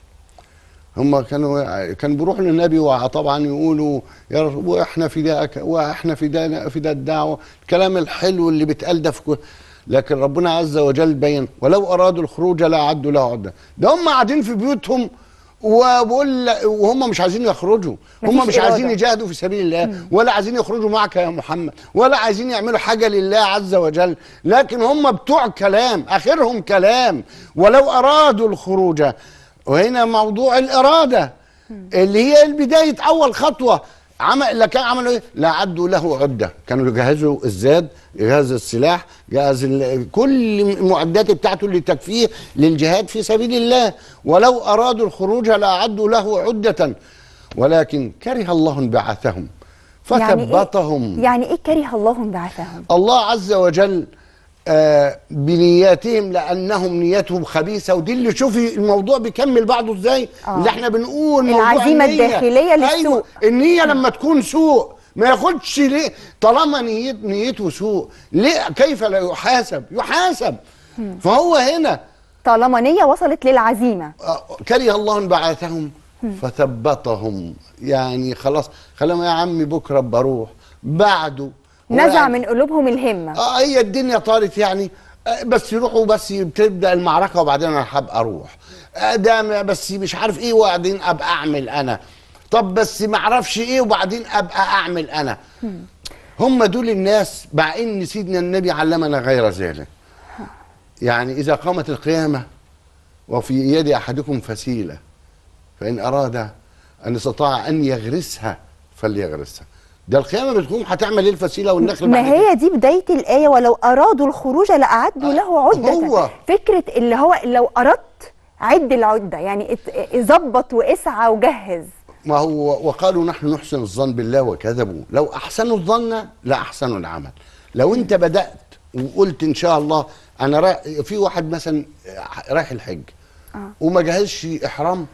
هم كانوا كان بيروحوا للنبي وطبعا يقولوا يا رب واحنا فداك واحنا فدانا فدا الدعوه الكلام الحلو اللي بيتقال ده في كل لكن ربنا عز وجل بين ولو ارادوا الخروج لا عدوا له عده ده هم قاعدين في بيوتهم وبقول وهم مش عايزين يخرجوا هم مفيش مش عايزين إرادة. يجاهدوا في سبيل الله ولا عايزين يخرجوا معك يا محمد ولا عايزين يعملوا حاجه لله عز وجل لكن هم بتوع كلام اخرهم كلام ولو ارادوا الخروج وهنا موضوع الاراده اللي هي البدايه اول خطوه عمل لكن عملوا ايه؟ لا عدوا له عده، كانوا يجهزوا الزاد، يجهز السلاح، جهز ال- كل المعدات بتاعته اللي تكفيه للجهاد في سبيل الله، ولو ارادوا الخروج لاعدوا له عده ولكن كره الله انبعاثهم فثبتهم يعني إيه, يعني إيه كره الله انبعاثهم الله عز وجل آه بنياتهم لانهم نيتهم خبيثه ودي اللي شوفي الموضوع بيكمل بعضه ازاي آه. اللي احنا بنقول موضوع العزيمة النية. الداخلية للسوء. أيوة النيه لما تكون سوء ما ياخدش ليه طالما نيت نيته سوء ليه كيف لا يحاسب يحاسب فهو هنا طالما نية وصلت للعزيمة آه، كره الله انبعاثهم فثبتهم يعني خلاص خليهم يا عمي بكره بروح بعده نزع يعني- من قلوبهم الهمة اه هي الدنيا طارت يعني آه، بس يروحوا بس بتبدا المعركه وبعدين انا هبقى اروح آه، ده م- بس مش عارف ايه وبعدين ابقى اعمل انا طب بس ما اعرفش ايه وبعدين ابقى اعمل انا هم دول الناس مع ان سيدنا النبي علمنا غير ذلك يعني اذا قامت القيامه وفي يد احدكم فسيله فان اراد ان استطاع ان يغرسها فليغرسها ده القيامه بتقوم هتعمل ايه الفسيله والنخل ما بعد كده؟ هي دي بداية الآية ولو أرادوا الخروج لأعدوا له عدة هو. فكرة اللي هو لو أردت عد العدة يعني ات- ظبط واسعى وجهز ما هو وقالوا نحن نحسن الظن بالله وكذبوا لو احسنوا الظن لاحسنوا العمل لو انت بدات وقلت ان شاء الله انا را... في واحد مثلا رايح الحج وما جهزش احرام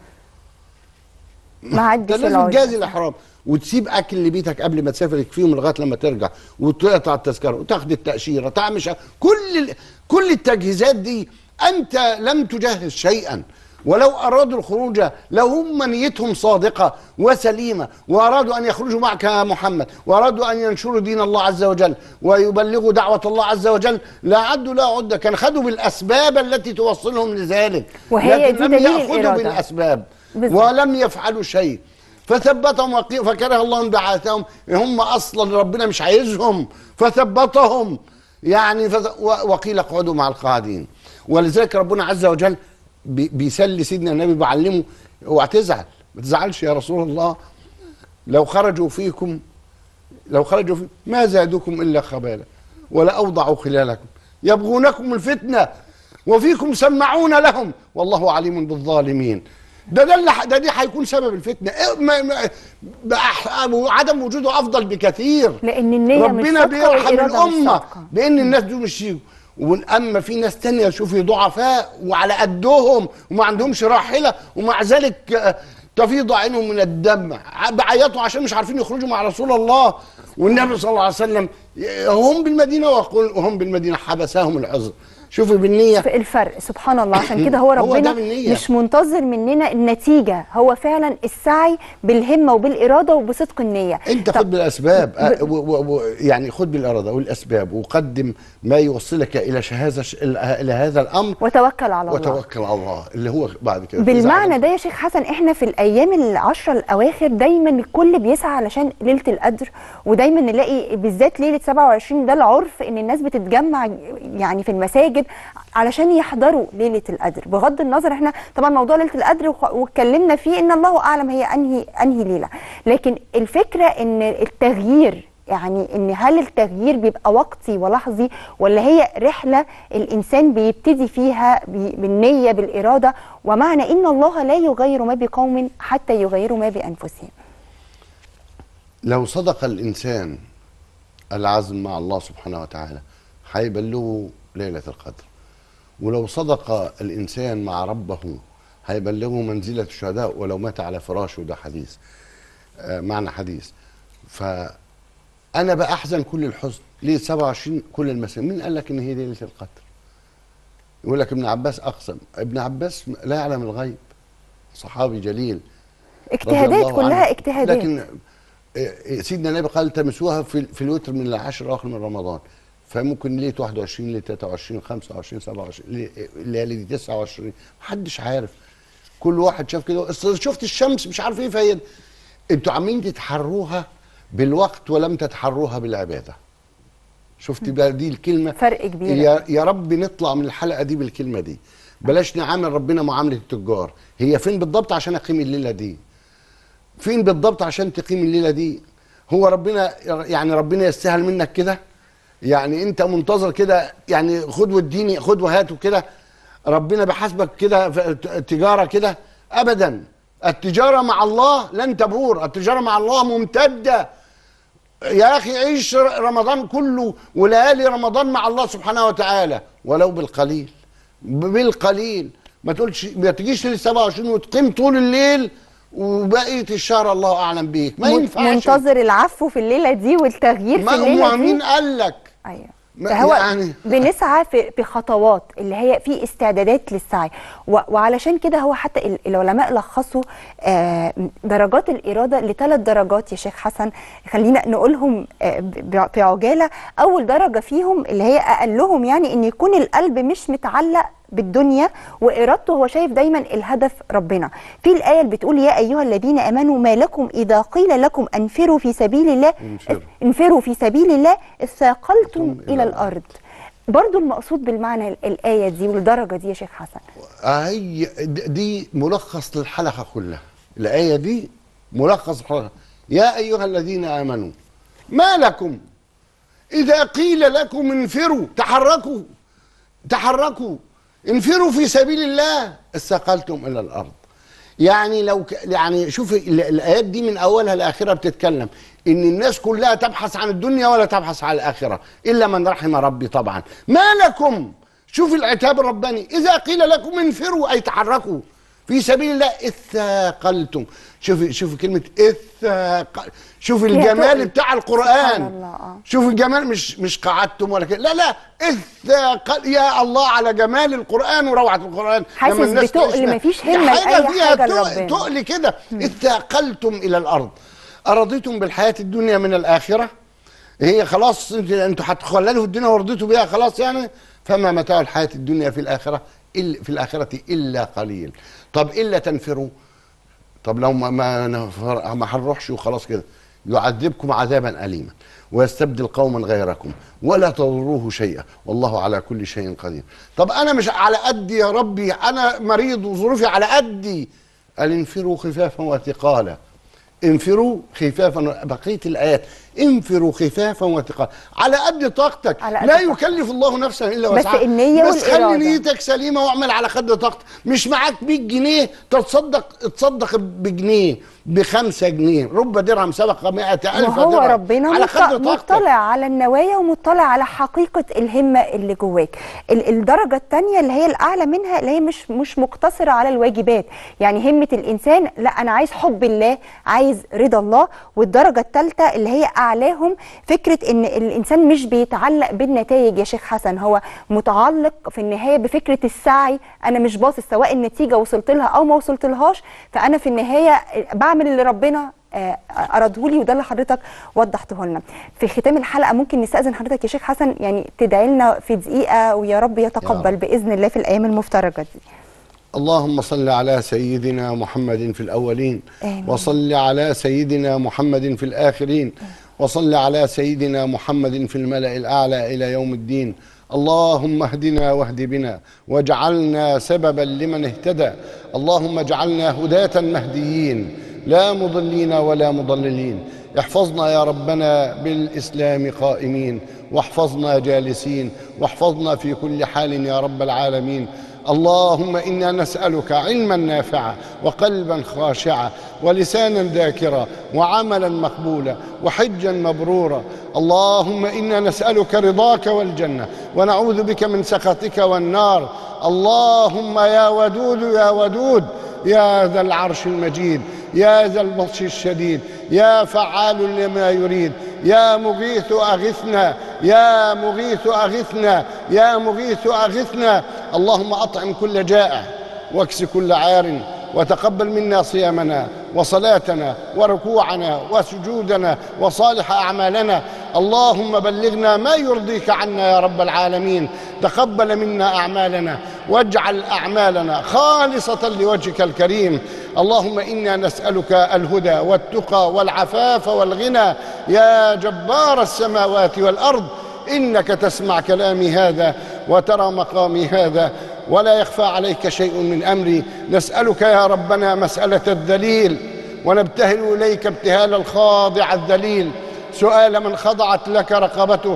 ما عدش ده لازم العدة. تجهز الاحرام وتسيب اكل لبيتك قبل ما تسافر يكفيهم لغايه لما ترجع وتقطع التذكره وتاخد التاشيره تعمل مش كل ال... كل التجهيزات دي انت لم تجهز شيئا ولو ارادوا الخروج لو هم نيتهم صادقه وسليمه وارادوا ان يخرجوا معك يا محمد وارادوا ان ينشروا دين الله عز وجل ويبلغوا دعوه الله عز وجل لا عدوا لا عده كان خدوا بالاسباب التي توصلهم لذلك وهي لكن دي لم دليل ياخذوا الإرادة. بالاسباب بالظبط. ولم يفعلوا شيء فثبتهم وقي- فكره الله انبعاثهم هم اصلا ربنا مش عايزهم فثبتهم يعني فث... و- وقيل اقعدوا مع القاعدين ولذلك ربنا عز وجل بي- بيسلي سيدنا النبي بيعلمه اوعى تزعل ما تزعلش يا رسول الله لو خرجوا فيكم لو خرجوا فيكم ما زادوكم الا خبالا ولا اوضعوا خلالكم يبغونكم الفتنه وفيكم سمعون لهم والله عليم بالظالمين ده ده اللي ح- ده دي هيكون سبب الفتنه إيه ما ما بأح- عدم وجوده افضل بكثير لأن النية مش ربنا صادقة بيرحم والإرادة مش الامه صادقة. بان الناس دول مش يجوا واما في ناس تانية شوفي ضعفاء وعلى قدهم وما عندهمش راحله ومع ذلك آه، تفيض عينهم من الدم ع- بيعيطوا عشان مش عارفين يخرجوا مع رسول الله والنبي صلى الله عليه وسلم ي- هم بالمدينه ويقول وهم بالمدينه حبسهم العذر شوفي بالنيه في الفرق سبحان الله عشان كده هو هو ده ربنا بالنية. مش منتظر مننا النتيجة هو فعلا السعي بالهمة وبالإرادة وبصدق النية انت طب- خد بالاسباب آه، و- و- و- يعني خد بالاراده والاسباب وقدم ما يوصلك الى هذا الى هذا الامر وتوكل على الله وتوكل على الله اللي هو بعد كده بالمعنى ده يا شيخ حسن احنا في الايام العشرة الاواخر دايما الكل بيسعى علشان ليله القدر ودايما نلاقي بالذات ليله 27 ده العرف ان الناس بتتجمع يعني في المساجد علشان يحضروا ليله القدر بغض النظر احنا طبعا موضوع ليله القدر وخ- واتكلمنا فيه ان الله اعلم هي انهي انهي ليله لكن الفكره ان التغيير يعني ان هل التغيير بيبقى وقتي ولحظي ولا هي رحله الانسان بيبتدي فيها بي- بالنيه بالاراده ومعنى ان الله لا يغير ما بقوم حتى يغيروا ما بانفسهم لو صدق الانسان العزم مع الله سبحانه وتعالى هيبلغه ليله القدر ولو صدق الانسان مع ربه هيبلغه منزله الشهداء ولو مات على فراشه ده حديث آه معنى حديث فانا بقى احزن كل الحزن ليه 27 كل المسلمين مين قال لك ان هي ليله القدر يقول لك ابن عباس اقسم ابن عباس لا يعلم الغيب صحابي جليل رضي اجتهادات الله كلها عنه. اجتهادات لكن آه، سيدنا النبي قال تمسوها في في الوتر من العشر الاواخر من رمضان فممكن ليله 21 ليله 23 25 27 لي- الليالي دي 29 محدش عارف كل واحد شاف كده أصل شفت الشمس مش عارف ايه فهي انتوا عاملين تتحروها بالوقت ولم تتحروها بالعباده شفت بقى دي الكلمه فرق كبير يا يا رب نطلع من الحلقه دي بالكلمه دي بلاش نعامل ربنا معامله التجار هي فين بالضبط عشان اقيم الليله دي فين بالضبط عشان تقيم الليله دي هو ربنا يعني ربنا يستاهل منك كده يعني انت منتظر كده يعني خد واديني خد وهات وكده ربنا بحسبك كده في التجاره كده ابدا التجاره مع الله لن تبور التجاره مع الله ممتده يا اخي عيش رمضان كله وليالي رمضان مع الله سبحانه وتعالى ولو بالقليل بالقليل ما تقولش ما تجيش لل 27 وتقيم طول الليل وبقيه الشهر الله اعلم بيك ما من- ينفعش منتظر العفو في الليله دي والتغيير في ما الليله هو دي مين قال لك ايوه ما- فهو يعني- بنسعى في في خطوات اللي هي في استعدادات للسعي و- وعلشان كده هو حتى ال- العلماء لخصوا آه، درجات الاراده لثلاث درجات يا شيخ حسن خلينا نقولهم آه، ب- في عجاله اول درجه فيهم اللي هي اقلهم يعني ان يكون القلب مش متعلق بالدنيا وارادته هو شايف دايما الهدف ربنا في الايه اللي بتقول يا ايها الذين امنوا ما لكم اذا قيل لكم انفروا في سبيل الله انفروا. انفروا في سبيل الله اثاقلتم إلى الى الأرض. الارض برضو المقصود بالمعنى الايه دي والدرجه دي يا شيخ حسن هي دي ملخص للحلقه كلها الايه دي ملخص الحلقه يا ايها الذين امنوا ما لكم اذا قيل لكم انفروا تحركوا تحركوا انفروا في سبيل الله استقلتم الى الارض يعني لو ك... يعني شوف ال- الايات دي من اولها لاخرها بتتكلم ان الناس كلها تبحث عن الدنيا ولا تبحث عن الاخره الا من رحم ربي طبعا ما لكم شوف العتاب الرباني اذا قيل لكم انفروا اي تحركوا في سبيل الله اثاقلتم شوف شوف كلمه اثاقل شوف الجمال تقل. بتاع سبحان القران الله، آه. شوف الجمال مش مش قعدتم ولا كده لا لا اثاقل يا الله على جمال القران وروعه القران حاسس لما الناس بتقل، تعيش- مفيش همة حاجة لأي فيها حاجة تق- لربنا. تقل كده اثاقلتم الى الارض ارضيتم بالحياه الدنيا من الاخره هي خلاص انت- انتوا هتخللوا الدنيا ورضيتوا بيها خلاص يعني فما متاع الحياه الدنيا في الاخره إلا في الاخره الا قليل طب الا تنفروا طب لو ما ما نفر- ما هنروحش وخلاص كده يعذبكم عذابا اليما ويستبدل قوما غيركم ولا تضروه شيئا والله على كل شيء قدير طب انا مش على قدي يا ربي انا مريض وظروفي على قدي قال انفروا خفافا وثقالا انفروا خفافا بقيه الايات انفروا خفافا وثقالا على قد طاقتك على قد لا طاقتك. يكلف الله نفسا الا بس وسعها النية بس خلي والإرادة. نيتك سليمه واعمل على قد طاقتك مش معاك 100 جنيه تتصدق تصدق بجنيه بخمسة جنيه رب درهم سبق 100 ألف وهو درهم ربنا على مط- قد طاقتك مطلع على النوايا ومطلع على حقيقة الهمة اللي جواك ال- الدرجة الثانية اللي هي الأعلى منها اللي هي مش مش مقتصرة على الواجبات يعني همة الإنسان لا أنا عايز حب الله عايز رضا الله والدرجة الثالثة اللي هي أعلاهم فكرة إن الإنسان مش بيتعلق بالنتائج يا شيخ حسن هو متعلق في النهاية بفكرة السعي أنا مش باصص سواء النتيجة وصلت لها أو ما وصلت لهاش فأنا في النهاية بعمل اللي ربنا آه، أراده لي وده اللي حضرتك وضحته لنا في ختام الحلقة ممكن نستأذن حضرتك يا شيخ حسن يعني تدعي لنا في دقيقة ويا رب يتقبل رب. بإذن الله في الأيام المفترجة دي اللهم صل على سيدنا محمد في الأولين آمين. وصل على سيدنا محمد في الآخرين وصل على سيدنا محمد في الملأ الأعلى إلى يوم الدين اللهم اهدنا واهد بنا واجعلنا سببا لمن اهتدى اللهم اجعلنا هداة مهديين لا مضلين ولا مضللين احفظنا يا ربنا بالإسلام قائمين واحفظنا جالسين واحفظنا في كل حال يا رب العالمين اللهم انا نسالك علما نافعا وقلبا خاشعا ولسانا ذاكرا وعملا مقبولا وحجا مبرورا اللهم انا نسالك رضاك والجنه ونعوذ بك من سخطك والنار اللهم يا ودود يا ودود يا ذا العرش المجيد يا ذا البطش الشديد يا فعال لما يريد يا مغيث أغثنا يا مغيث أغثنا يا مغيث أغثنا اللهم أطعم كل جائع واكس كل عار وتقبل منا صيامنا وصلاتنا وركوعنا وسجودنا وصالح أعمالنا اللهم بلغنا ما يرضيك عنا يا رب العالمين تقبل منا أعمالنا واجعل أعمالنا خالصة لوجهك الكريم اللهم إنا نسألك الهدى والتقى والعفاف والغنى يا جبار السماوات والأرض إنك تسمع كلامي هذا وترى مقامي هذا ولا يخفى عليك شيء من أمري نسألك يا ربنا مسألة الذليل ونبتهل إليك ابتهال الخاضع الذليل سؤال من خضعت لك رقبته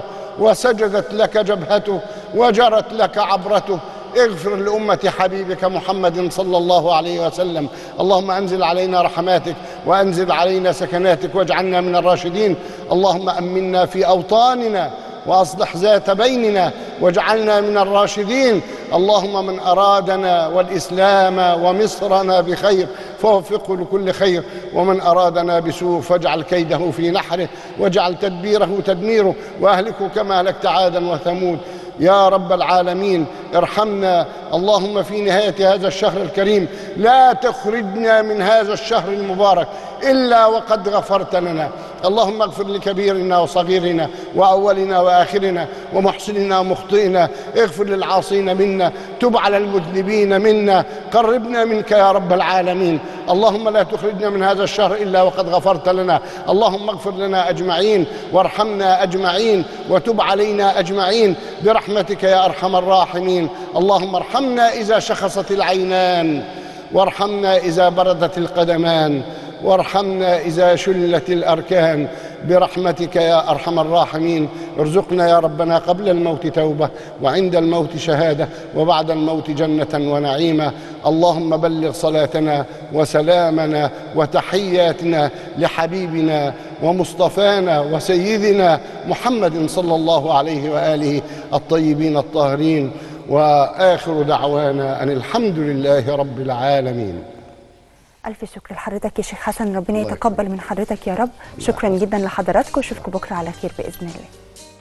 وسجدت لك جبهته وجرت لك عبرته اغفر لأمة حبيبك محمد صلى الله عليه وسلم اللهم أنزل علينا رحماتك وأنزل علينا سكناتك واجعلنا من الراشدين اللهم أمنا في أوطاننا واصلح ذات بيننا واجعلنا من الراشدين اللهم من ارادنا والاسلام ومصرنا بخير فوفقه لكل خير ومن ارادنا بسوء فاجعل كيده في نحره واجعل تدبيره تدميره واهلكه كما اهلكت عادا وثمود يا رب العالمين ارحمنا اللهم في نهايه هذا الشهر الكريم لا تخرجنا من هذا الشهر المبارك الا وقد غفرت لنا اللهم اغفر لكبيرنا وصغيرنا وأولنا وآخرنا ومحسننا ومخطئنا اغفر للعاصين منا تب على المذنبين منا قربنا منك يا رب العالمين اللهم لا تخرجنا من هذا الشهر إلا وقد غفرت لنا اللهم اغفر لنا أجمعين وارحمنا أجمعين وتب علينا أجمعين برحمتك يا أرحم الراحمين اللهم ارحمنا إذا شخصت العينان وارحمنا إذا بردت القدمان وارحمنا إذا شلت الأركان برحمتك يا أرحم الراحمين ارزقنا يا ربنا قبل الموت توبة وعند الموت شهادة وبعد الموت جنة ونعيمة اللهم بلغ صلاتنا وسلامنا وتحياتنا لحبيبنا ومصطفانا وسيدنا محمد صلى الله عليه وآله الطيبين الطاهرين وآخر دعوانا أن الحمد لله رب العالمين ألف شكر لحضرتك يا شيخ حسن ربنا الله يتقبل من حضرتك يا رب شكرا جدا لحضراتكم واشوفكم بكرة على خير بإذن الله